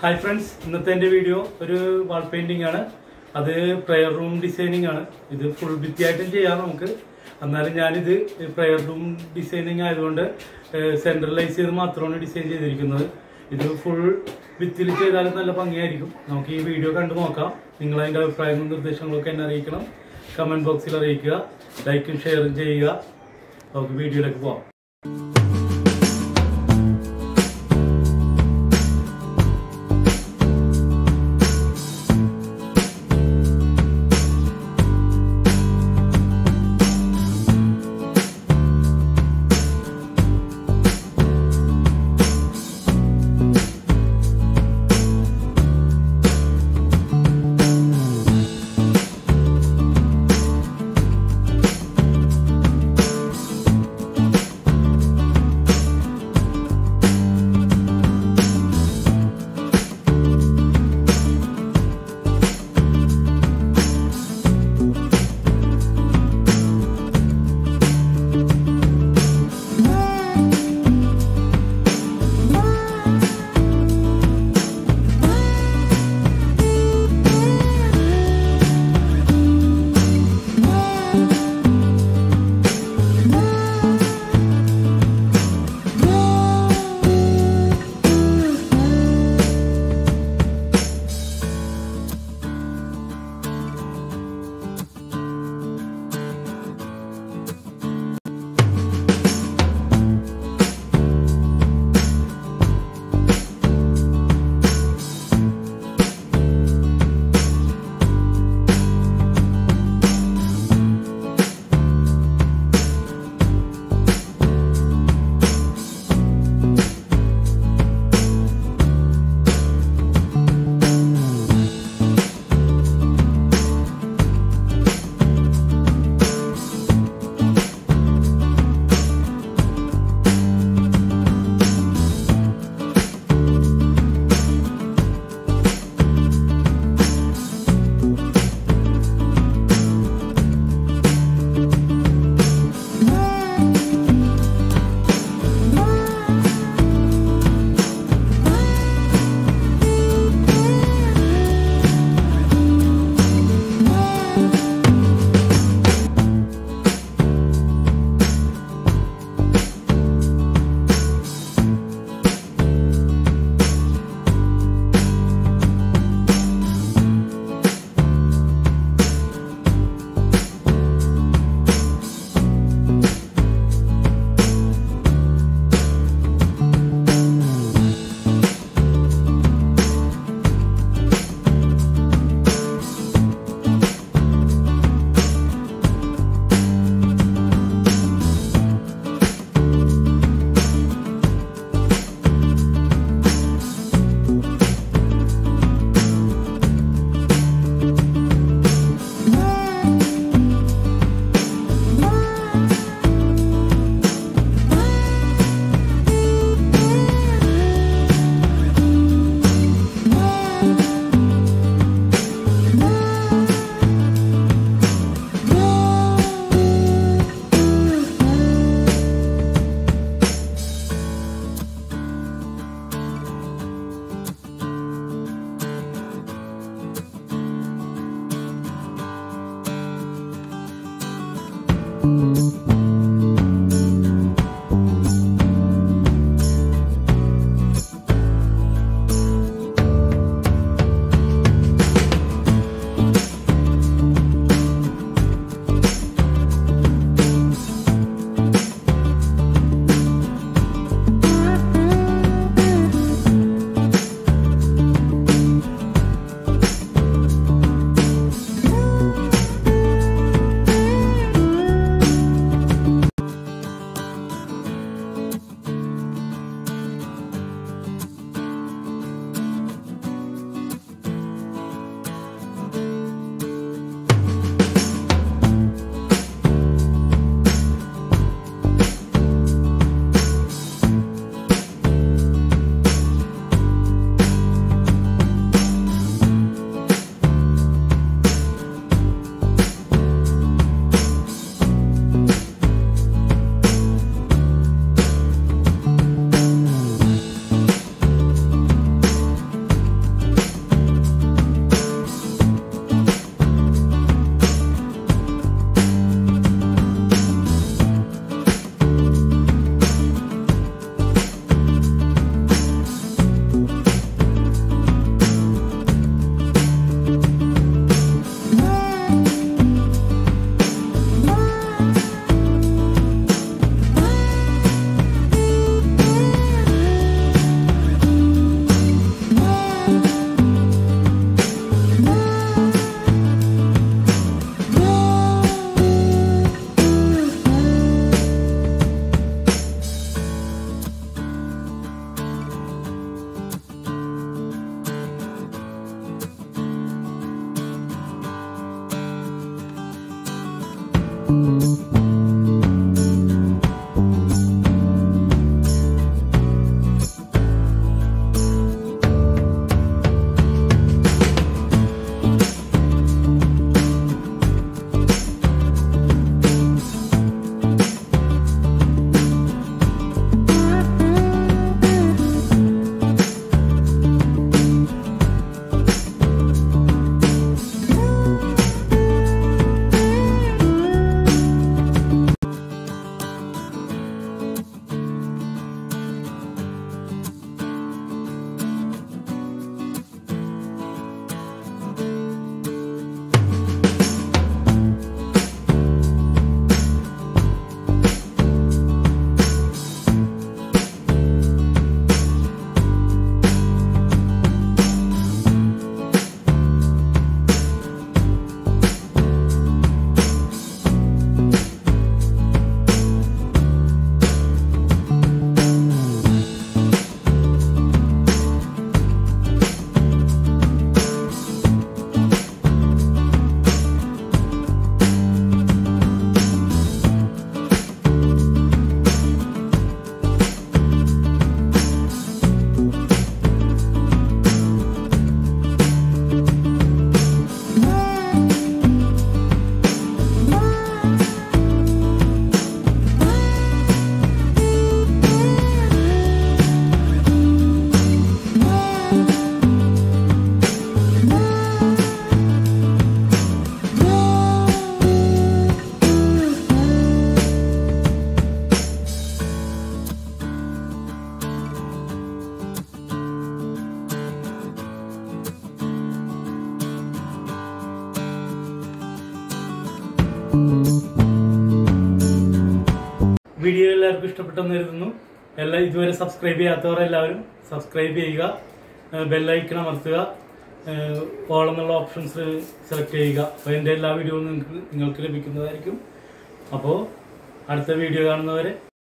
hi friends ഇന്നത്തെ എൻ്റെ video ഒരു വാൾ പെയിന്റിംഗ് ആണ് അത് പ്രെയർ റൂം ഡിസൈനിങ് ആണ് ഇത് ഫുൾ ഭിത്തിയായിട്ടും ചെയ്യാം നമുക്ക് എന്നാലും ഞാനിത് പ്രെയർ റൂം ഡിസൈനിങ് ആയതുകൊണ്ട് സെൻട്രലൈസ് ചെയ്ത് മാത്രമാണ് ഡിസൈൻ ചെയ്തിരിക്കുന്നത് ഇത് ഫുൾ ഭിത്തിയിൽ ചെയ്താലും നല്ല ഭംഗിയായിരിക്കും നമുക്ക് ഈ വീഡിയോ കണ്ടു നോക്കാം നിങ്ങൾ അതിൻ്റെ അഭിപ്രായങ്ങളും നിർദ്ദേശങ്ങളൊക്കെ എന്നെ അറിയിക്കണം കമൻറ്റ് ബോക്സിൽ അറിയിക്കുക ലൈക്കും ഷെയറും ചെയ്യുക നമുക്ക് വീഡിയോയിലേക്ക് പോവാം വീഡിയോ എല്ലാവർക്കും ഇഷ്ടപ്പെട്ടെന്ന് കരുതുന്നു എല്ലാം ഇതുവരെ സബ്സ്ക്രൈബ് ചെയ്യാത്തവർ എല്ലാവരും സബ്സ്ക്രൈബ് ചെയ്യുക ബെല്ലൈക്കൺ അമർത്തുക ഓൾ എന്നുള്ള ഓപ്ഷൻസ് സെലക്ട് ചെയ്യുക അപ്പോൾ എൻ്റെ എല്ലാ വീഡിയോയും നിങ്ങൾക്ക് നിങ്ങൾക്ക് ലഭിക്കുന്നതായിരിക്കും അപ്പോൾ അടുത്ത വീഡിയോ കാണുന്നവരെ